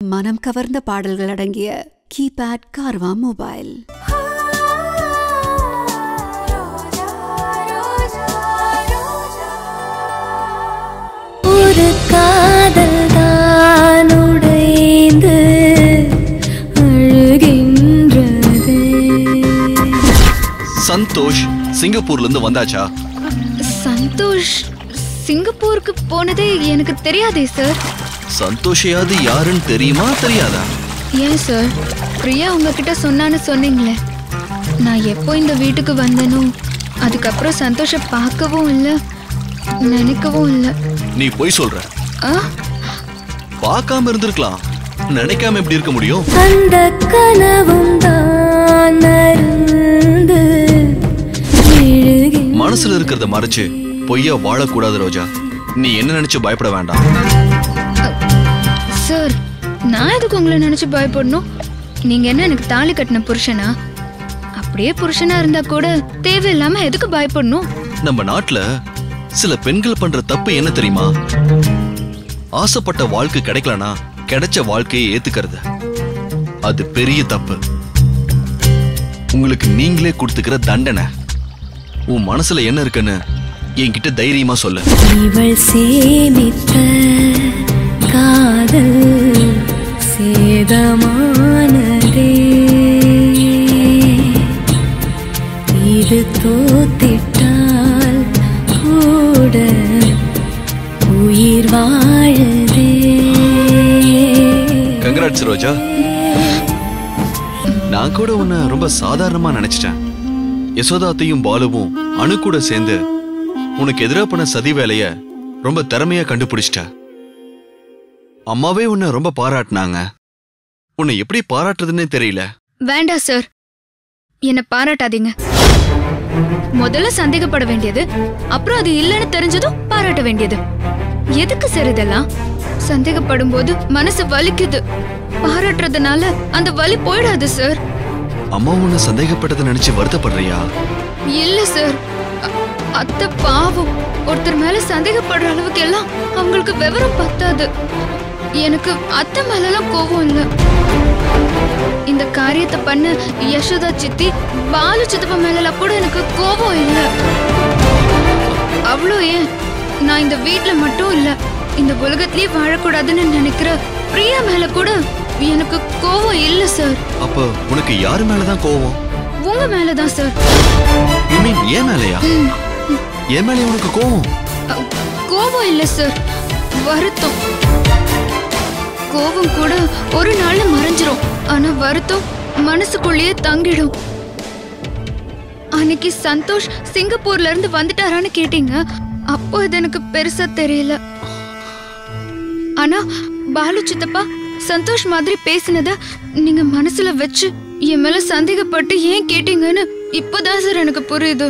மனம் கவர்ந்த பாடல்கள் அடங்கிய கீபேட் கார்வா மொபைல் ஒரு காதல் தான் உடைந்து அழுகின்றது சந்தோஷ் சிங்கப்பூர்ல இருந்து வந்தாச்சா சந்தோஷ் சிங்கப்பூருக்கு போனதே எனக்கு தெரியாதே சார் சந்தோஷையாவது யாருன்னு தெரியுமா தெரியாதா ஏன் சார் பிரியா உங்ககிட்ட சொன்னான்னு சொன்னீங்களே நான் எப்போ இந்த வீட்டுக்கு வந்தேனோ அதுக்கப்புறம் சந்தோஷை பார்க்கவும் இல்லை நினைக்கவும் இல்லை நீ போய் சொல்ற ஆ பார்க்காம இருந்திருக்கலாம் நினைக்காம எப்படி இருக்க முடியும் அந்த கனவும் தான் அருந்து விழுகின்ற மனசுல இருக்கிறத மறைச்சு பொய்யா வாழக்கூடாது ரோஜா நீ என்ன நினைச்சு பயப்பட வேண்டாம் சார் நான் எதுக்கு உங்களை நினைச்சு பயப்படணும் நீங்க என்ன எனக்கு தாலி கட்டின புருஷனா அப்படியே புருஷனா இருந்தா கூட தேவையில்லாம எதுக்கு பயப்படணும் நம்ம நாட்டுல சில பெண்கள் பண்ற தப்பு என்ன தெரியுமா ஆசைப்பட்ட வாழ்க்கை கிடைக்கலனா கிடைச்ச வாழ்க்கையை ஏத்துக்கிறது அது பெரிய தப்பு உங்களுக்கு நீங்களே கொடுத்துக்கிற தண்டனை உன் மனசுல என்ன இருக்குன்னு என்கிட்ட தைரியமா சொல்லு இவள் சேமித்த காதல் சேதமானதே இது தோத்திட்டால் கூட உயிர் வாழுதே கங்கராட்ஸ் ரோஜா நான் கூட உன்னை ரொம்ப சாதாரணமா நினைச்சிட்டேன் யசோதாத்தையும் பாலுவும் அணு கூட சேர்ந்து உனக்கு எதிரா பண்ண சதி வேலைய ரொம்ப திறமையா கண்டுபிடிச்சிட்ட அம்மாவே உன்னை ரொம்ப பாராட்டினாங்க உன்னை எப்படி பாராட்டுறதுன்னே தெரியல வேண்டாம் சார் என்ன பாராட்டாதீங்க முதல்ல சந்தேகப்பட வேண்டியது அப்புறம் அது இல்லைன்னு தெரிஞ்சதும் பாராட்ட வேண்டியது எதுக்கு சார் இதெல்லாம் சந்தேகப்படும் போது மனசு வலிக்குது பாராட்டுறதுனால அந்த வலி போயிடாது சார் அம்மா உன்னை சந்தேகப்பட்டதை நினைச்சு வருத்தப்படுறியா இல்ல சார் அ- அத்தை பாவம் ஒருத்தர் மேல சந்தேகப்படுற அளவுக்கு எல்லாம் அவங்களுக்கு விவரம் பத்தாது எனக்கு அத்தை மேலலாம் கோவம் இல்ல இந்த காரியத்தை பண்ண யசோதா சித்தி பாலு சித்தப்பா மேலலாம் கூட எனக்கு கோவம் இல்ல அவ்வளோ ஏன் நான் இந்த வீட்ல மட்டும் இல்ல இந்த உலகத்திலேயே வாழக்கூடாதுன்னு நினைக்கிற பிரியா மேல கூட எனக்கு கோவம் இல்ல சார் அப்ப உனக்கு யாரு மேலதான் கோவம் உங்க மேலதான் சார் யூ மீன் ஏன் மேலையா என் மேலே உனக்கு கோவம் அ, கோபம் இல்ல சார் வருத்தம் கோபம் கூட ஒரு நாள்ல மறைஞ்சிரும் ஆனா வருத்தம் மனசுக்குள்ளேயே தங்கிடும் அன்னைக்கு சந்தோஷ் சிங்கப்பூர்ல இருந்து வந்துட்டாரான்னு கேட்டீங்க அப்போ இது எனக்கு பெருசா தெரியல ஆனா பாலு சித்தப்பா சந்தோஷ் மாதிரி பேசினத நீங்க மனசுல வச்சு என் மேல சந்தேகப்பட்டு ஏன் கேட்டீங்கன்னு இப்போதான் சார் எனக்கு புரியுது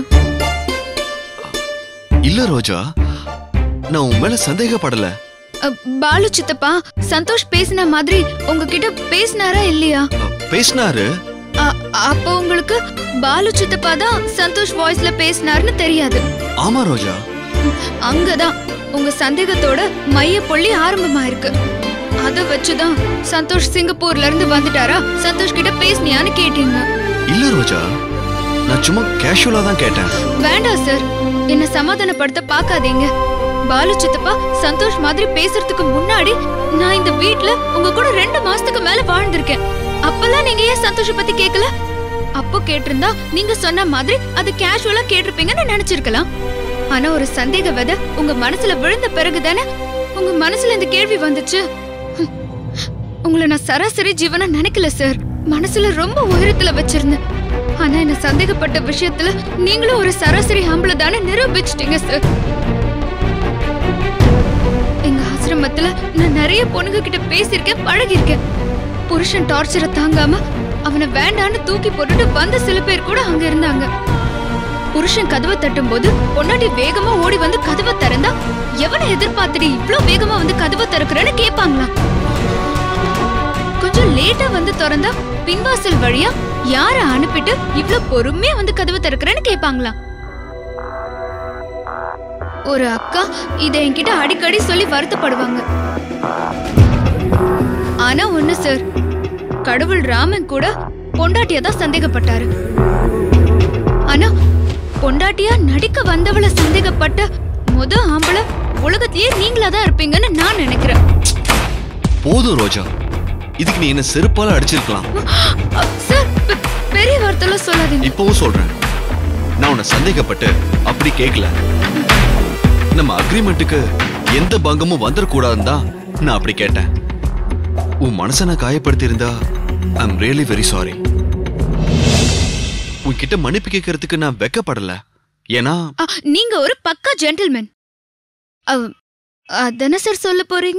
இல்ல ரோஜா நான் உன் மேல சந்தேகப்படல அ, பாலு சித்தப்பா சந்தோஷ் பேசின மாதிரி உங்ககிட்ட பேசினாரா இல்லையா அ, பேசினாரு அ, அப்போ உங்களுக்கு பாலு சித்தப்பா தான் சந்தோஷ் வாய்ஸ்ல பேசினாருன்னு தெரியாது ஆமா ரோஜா அங்கதான் உங்க சந்தேகத்தோட மைய புள்ளி ஆரம்பமாயிருக்கு அத வச்சுதான் சந்தோஷ் சிங்கப்பூர்ல இருந்து வந்துட்டாரா சந்தோஷ் கிட்ட பேசினியான்னு கேட்டீங்க இல்ல ரோஜா நான் சும்மா கேஷுவலா தான் கேட்டேன் வேண்டாம் சார் என்ன சமாதானப்படுத்த பார்க்காதீங்க பாலு சித்தப்பா சந்தோஷ் மாதிரி பேசுறதுக்கு முன்னாடி நான் இந்த வீட்ல உங்க கூட ரெண்டு மாசத்துக்கு மேல வாழ்ந்திருக்கேன் அப்பெல்லாம் நீங்க ஏன் சந்தோஷ பத்தி கேட்கல அப்போ கேட்டிருந்தா நீங்க சொன்ன மாதிரி அது கேஷுவலா கேட்டிருப்பீங்கன்னு நினைச்சிருக்கலாம் ஆனா ஒரு சந்தேக விதை உங்க மனசுல விழுந்த பிறகுதானே உங்க மனசுல இந்த கேள்வி வந்துச்சு ஹம். உங்களை நான் சராசரி ஜீவனா நினைக்கல சார் மனசுல ரொம்ப உயரத்துல வச்சிருந்தேன் ஆனா என்ன சந்தேகப்பட்ட விஷயத்துல நீங்களும் ஒரு சராசரி ஆம்பளை தானே நிரூபிச்சிட்டீங்க சார் எங்க ஆசிரமத்துல நான் நிறைய பொண்ணுங்க கிட்ட பேசியிருக்கேன் பழகியிருக்கேன் புருஷன் டார்ச்சரை தாங்காம அவனை வேண்டான்னு தூக்கி போட்டுட்டு வந்த சில பேர் கூட அங்க இருந்தாங்க புருஷன் கதவை தட்டும் போது பொண்டாட்டி வேகமா ஓடி வந்து கதவை திறந்தா எவனை எதிர்பார்த்துட்டு இவ்ளோ வேகமா வந்து கதவை திறக்கிறேன்னு கேட்பாங்களாம் கொஞ்சம் லேட்டா வந்து திறந்தா பின்வாசல் வழியா யார அனுப்பிட்டு இவ்ளோ பொறுமையா வந்து கதவை திறக்கிறேன்னு கேட்பாங்களாம் ஒரு அக்கா இதை என்கிட்ட அடிக்கடி சொல்லி வருத்தப்படுவாங்க ஆனா ஒண்ணு சார் கடவுள் ராமன் கூட பொண்டாட்டியா தான் சந்தேகப்பட்டாரு ஆனா பொண்டாட்டியா நடிக்க வந்தவள சந்தேகப்பட்ட முத ஆம்பளை உலகத்திலேயே நீங்களா தான் இருப்பீங்கன்னு நான் நினைக்கிறேன் போதும் ரோஜா இதுக்கு நீ என்ன செருப்பால அடிச்சிருக்கலாம் அ, சார் பெ- பெரிய வார்த்தைலாம் சொல்லாதீங்க இப்பவும் சொல்றேன் நான் உன்னை சந்தேகப்பட்டு அப்படி கேட்கல நம்ம அக்ரிமெண்ட்டுக்கு எந்த பங்கமும் வந்துடக்கூடாதுன்னு தான் நான் அப்படி கேட்டேன் உன் மனசை நான் காயப்படுத்தி இருந்தா I am really very sorry உன்கிட்ட மன்னிப்பு கேட்கறதுக்கு நான் வெக்கப்படல ஏன்னா அ, நீங்க ஒரு பக்கா ஜென்டில்மேன் அதானே சார் சொல்ல போறீங்க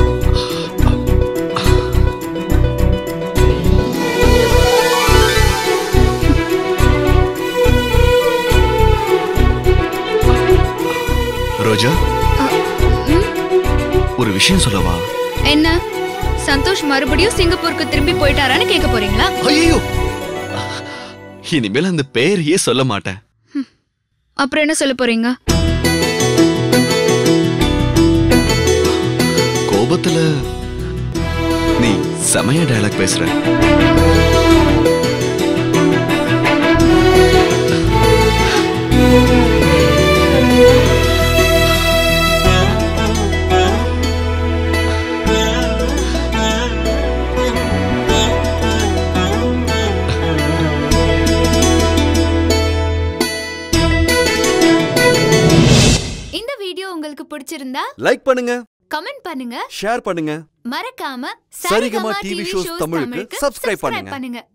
ரோஜா அ, ம், ஒரு விஷயம் சொல்லவா என்ன சந்தோஷ் மறுபடியும் சிங்கப்பூருக்கு திரும்பி போயிட்டாரான்னு கேட்க போறீங்களா ஐயோ இனிமேல் அந்த பெயரையே சொல்ல மாட்டேன் அப்புறம் என்ன சொல்ல போறீங்க கோபத்துல நீ செமைய டயலாக் பேசுற இந்த வீடியோ உங்களுக்கு பிடிச்சிருந்தா லைக் பண்ணுங்க கமெண்ட் பண்ணுங்க ஷேர் பண்ணுங்க மறக்காம சரிகமா டிவி ஷோஸ் தமிழுக்கு subscribe பண்ணுங்க. பண்ணுங்க